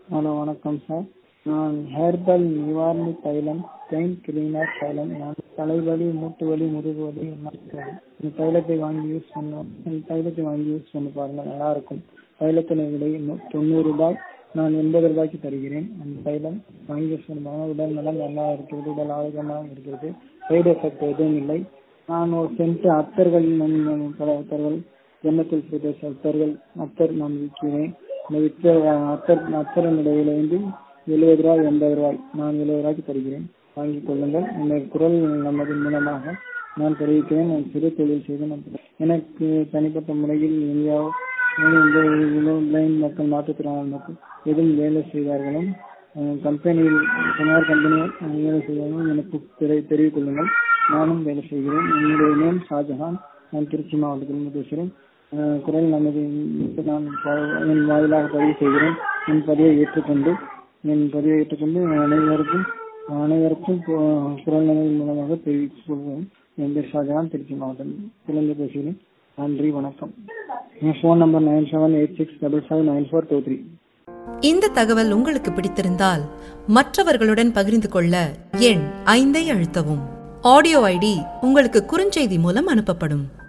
Hello வணக்கம் sir நான் herbal நிவாரணி தைலம் பெயின் கிளீனர் தைலம் நான் தலைவலி மூட்டு வலி முதுகு வலி எல்லாம் இருக்குது. இந்த தைலத்தை வாங்கி யூஸ் பண்ணோம் இந்த தைலத்தை வாங்கி யூஸ் பண்ணி பாருங்க நல்லா இருக்கும் தைலத்தின் விலை நூ- தொண்ணூறு ரூபாய் நான் எண்பது ரூபாய்க்கு தருகிறேன் அந்த தைலம் வாங்கி யூஸ் பண்ணுவாங்க உடல் நலம் நல்லா இருக்கிறது உடல் ஆரோக்கியமாக இருக்கிறது சைடு எஃபெக்ட் எதுவும் இல்லை நான் ஒரு சென்ட் அத்தர்கள் நான் பல அத்தர்கள் ஜன்னத்தில் பிரதேச அத்தர்கள் அத்தர் நான் விற்கிறேன் இந்த விற்ற அத்தர் அத்தரின் விலையில வந்து எழுபது ரூபாய் எண்பது ரூபாய் நான் எழுபது ரூபாய்க்கு தருகிறேன் வாங்கிக் கொள்ளுங்கள் இந்த குரல் நமது மூலமாக நான் தெரிவிக்கிறேன் நான் சிறு தொழில் செய்து நான் எனக்கு தனிப்பட்ட முறையில் எங்கேயாவது பிளைண்ட் மக்கள் மாற்றுத்திறனாளி மக்கள் எதுவும் வேலை செய்தார்களும் கம்பெனியில் தனியார் கம்பெனியில் வேலை செய்தாலும் எனக்கு தெரி தெரிவிக் கொள்ளுங்கள் நானும் வேலை செய்கிறேன் என்னுடைய நேம் ஷாஜஹான் நான் திருச்சி மாவட்டத்தில் பேசுகிறேன் அஹ் குரல் நமது நான் ப- என் வாயிலாக பதிவு செய்கிறேன் என் பதிவை ஏற்றுக்கொண்டு என் பதிவை ஏற்றுக்கொண்டு அனைவருக்கும் அனைவருக்கும் கு- குரல் நமது மூலமாக தெரிவித்துக் கொள்கிறேன் என் பேர் ஷாஜஹான் திருச்சி மாவட்டம் திறந்து பேசுகிறேன் நன்றி வணக்கம் என் phone number nine seven eight six double five nine four two three இந்த தகவல் உங்களுக்கு பிடித்திருந்தால் மற்றவர்களுடன் பகிர்ந்து கொள்ள எண் ஐந்தை அழுத்தவும் ஆடியோ ஐடி உங்களுக்கு குறுஞ்செய்தி மூலம் அனுப்பப்படும்